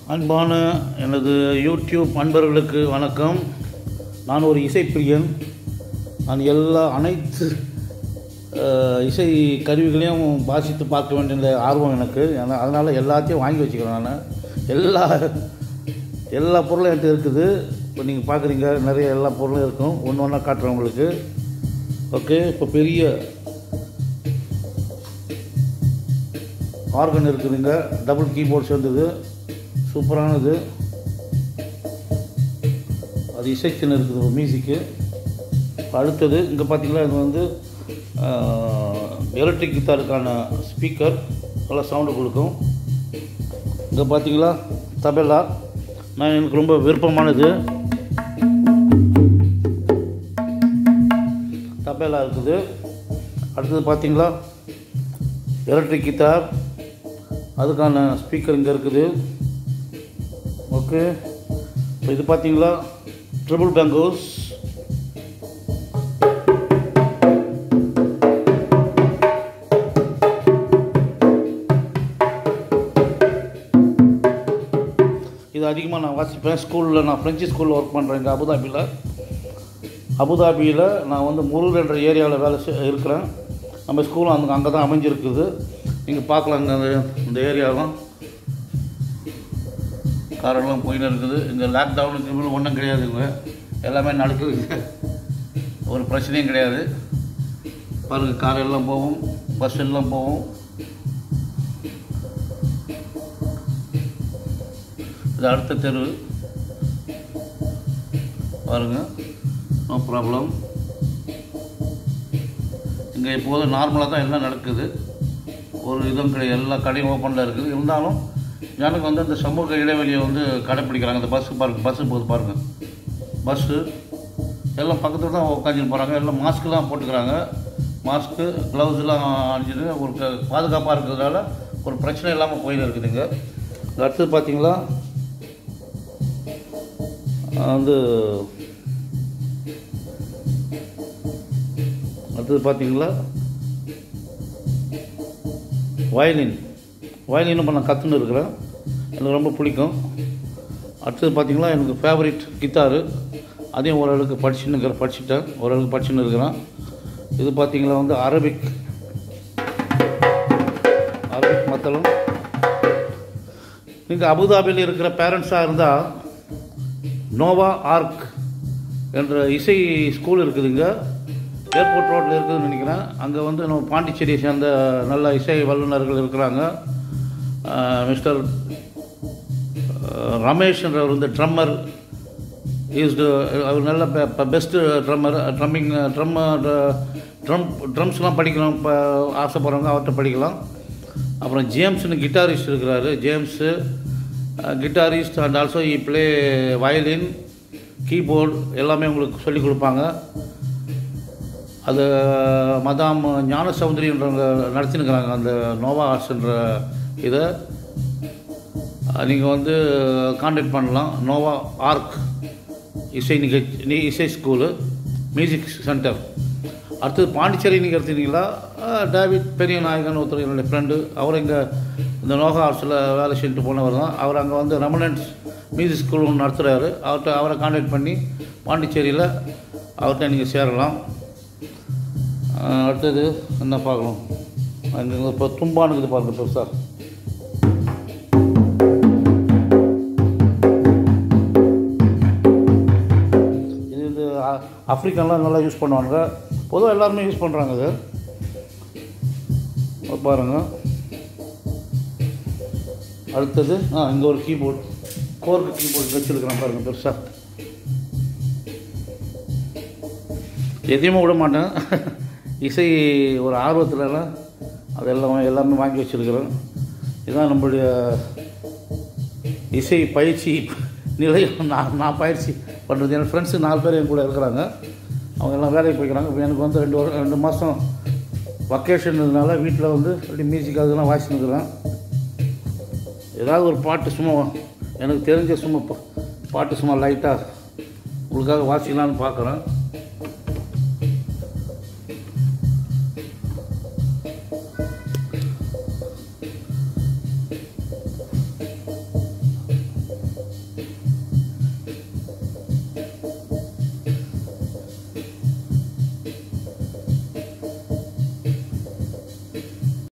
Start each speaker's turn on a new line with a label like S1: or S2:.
S1: அன்பான எனது யூடியூப் அன்பர்களுக்கு வணக்கம் நான் ஒரு இசைப்பிரியன் நான் எல்லா அனைத்து அஹ், இசை கருவிகளையும் வாசித்து பார்க்க வேண்டிய ஆர்வம் எனக்கு ஏன்னா அதனால் எல்லாத்தையும் வாங்கி வச்சுக்கிறேன் நான் எல்லா எல்லா பொருளும் என்கிட்ட இருக்குது இப்போ நீங்கள் பார்க்குறீங்க நிறைய எல்லா பொருளும் இருக்கும் ஒன்று ஒன்றா காட்டுறேன் உங்களுக்கு ஓகே இப்போ பெரிய ஆர்கன் இருக்குதுங்க டபுள் கீபோர்ட்ஸ் வந்தது சூப்பரானது அது இசைக்குன்னு இருக்குது மியூசிக்கு அடுத்தது இங்கே பார்த்தீங்களா இது வந்து எலக்ட்ரிக் கித்தாருக்கான ஸ்பீக்கர் நல்லா சவுண்டு கொடுக்கும் இங்கே பார்த்தீங்களா தபேலா நான் எனக்கு ரொம்ப விருப்பமானது தபேலா இருக்குது அடுத்தது பார்த்தீங்களா எலக்ட்ரிக் கித்தார் அதுக்கான ஸ்பீக்கர் இங்கே இருக்குது ஓகே இப்போ இது பார்த்தீங்களா ட்ரிபிள் பேங்கோஸ் இது அதிகமாக நான் வாசிப்பேன் ஸ்கூலில் நான் ஃப்ரெஞ்சு ஸ்கூலில் ஒர்க் பண்ணுறேன் இங்கே அபுதாபியில் அபுதாபியில் நான் வந்து முருகர் என்ற ஏரியாவில் வேலை செய் இருக்கிறேன் நம்ம ஸ்கூலும் அங்கே அங்கே தான் அமைஞ்சிருக்குது நீங்கள் பார்க்கலாம் இங்கே இந்த ஏரியாவும் காரெல்லாம் போயின்னு இருக்குது இங்கே லாக்டவுனுக்கு மேலே ஒன்றும் கிடையாதுங்க எல்லாமே நடக்குதுங்க ஒரு பிரச்சனையும் கிடையாது பாருங்கள் கார் எல்லாம் போகும் பஸ் எல்லாம் போகும் இது அடுத்த தெரு பாருங்கள் நோ ப்ராப்ளம் இங்கே இப்போது நார்மலாக தான் எல்லாம் நடக்குது ஒரு இதுவும் கிடையாது எல்லா கடையும் ஓப்பனில் இருக்குது இருந்தாலும் எனக்கு வந்து இந்த சமூக இடைவெளியை வந்து கடைப்பிடிக்கிறாங்க இந்த பஸ்ஸு பாருங்க பஸ்ஸு போகுது பாருங்கள் பஸ்ஸு எல்லாம் பக்கத்தில் தான் உட்காந்துட்டு போகிறாங்க எல்லாம் மாஸ்க்கெலாம் போட்டுக்கிறாங்க மாஸ்க்கு க்ளவுஸ்லாம் அணிஞ்சிட்டு ஒரு க- பாதுகாப்பாக இருக்கிறதுனால ஒரு பிரச்சனை இல்லாமல் போயின்னு இருக்குதுங்க அடுத்தது பார்த்தீங்களா வந்து அடுத்தது பார்த்தீங்களா வயலின் வயலினும் இப்போ நான் கற்றுன்னு இருக்கிறேன் எனக்கு ரொம்ப பிடிக்கும் அடுத்தது பார்த்தீங்களா எனக்கு ஃபேவரட் கித்தாரு அதையும் ஓரளவுக்கு படிச்சுன்னு இருக்கிறேன் படிச்சுட்டேன் ஓரளவுக்கு படிச்சுன்னு இருக்கிறேன் இது பார்த்தீங்களா வந்து அரபிக் அரபிக் மத்தளம் நீங்கள் அபுதாபியில் இருக்கிற பேரண்ட்ஸாக இருந்தால் நோவா ஆர்க் என்ற இசை ஸ்கூல் இருக்குதுங்க ஏர்போர்ட் ரோட்டில் இருக்குதுன்னு நினைக்கிறேன் அங்கே வந்து நம்ம பாண்டிச்சேரியை சேர்ந்த நல்ல இசை வல்லுநர்கள் இருக்கிறாங்க அஹ், மிஸ்டர் அஹ், ரமேஷ் என்றவர் வந்து ட்ரம்மர் இஸ் அவர் நல்ல best drummer drumming drum drum ட்ரம்ஸ்லாம் படிக்கணும் இப்போ ஆசைப்படுறவங்க அவர்கிட்ட படிக்கலாம் அப்புறம் ஜேம்ஸ்னு கிட்டாரிஸ்ட் இருக்கிறாரு James guitarist and also he play violin keyboard எல்லாமே உங்களுக்கு சொல்லிக் கொடுப்பாங்க அது மதாம் ஞான சௌந்தரியன்றவங்க நடத்தினுக்கிறாங்க அந்த நோவா ஆர்ட்ஸ்ன்ற இதை நீங்கள் வந்து காண்டாக்ட் பண்ணலாம் நோவா ஆர்க் இசை நிகழ்ச்சி நி- இசை ஸ்கூலு மியூசிக் சென்டர் அடுத்தது பாண்டிச்சேரி நீங்கள் எடுத்துட்டீங்களா அஹ், டேவிட் பெரிய நாயகன் ஒருத்தர் என்னுடைய ஃப்ரெண்டு அவர் இங்கே இந்த நோகா ஆர்ட்ஸில் வேலை செஞ்சுட்டு போனவர் தான் அவர் அங்கே வந்து ரெமனன்ஸ் மியூசிக் ஸ்கூல் ஒன்று நடத்துகிறாரு அவர்கிட்ட அவரை காண்டாக்ட் பண்ணி பாண்டிச்சேரியில் அவர்கிட்ட நீங்கள் சேரலாம் அஹ், அடுத்தது என்ன பார்க்கலாம் அங்கே இப்போ தும்பானுக்குது பாருங்க பெருசாக இது இது அ- ஆப்பிரிக்கன்லாம் நல்லா யூஸ் பண்ணுவாங்க பொதுவாக எல்லாருமே யூஸ் பண்ணுறாங்க இது இது பாருங்க அடுத்தது ஆ இங்கே ஒரு கீபோர்ட் கோர்க்கு கீபோர்டு வச்சுருக்கிறேன் பாருங்கள் பெருசாக எதையுமே விட மாட்டேன் இசை ஒரு ஆர்வத்துலலாம் அதெல்லாம் எல்லாமே வாங்கி வச்சுருக்கிறேன் இதுதான் நம்மளுடைய இசை பயிற்சி நிலையம் நான் நான் பயிற்சி பண்ணுறது என் ஃப்ரெண்ட்ஸு நாலு பேர் என் கூட இருக்கிறாங்க அவங்க எல்லாம் வேலைக்கு போய்க்கிறாங்க இப்போ எனக்கு வந்து ரெண்டு வருஷம் ரெண்டு மாதம் வக்கேஷன்றதுனால வீட்டில் வந்து அப்படி மியூசிக் அதெல்லாம் வாசிச்சுருக்கிறேன் ஏதாவது ஒரு பாட்டு சும்மா எனக்கு தெரிஞ்ச சும்மா பா- பாட்டு சும்மா லைட்டாக உங்களுக்காக வாசிக்கலான்னு பார்க்குறேன்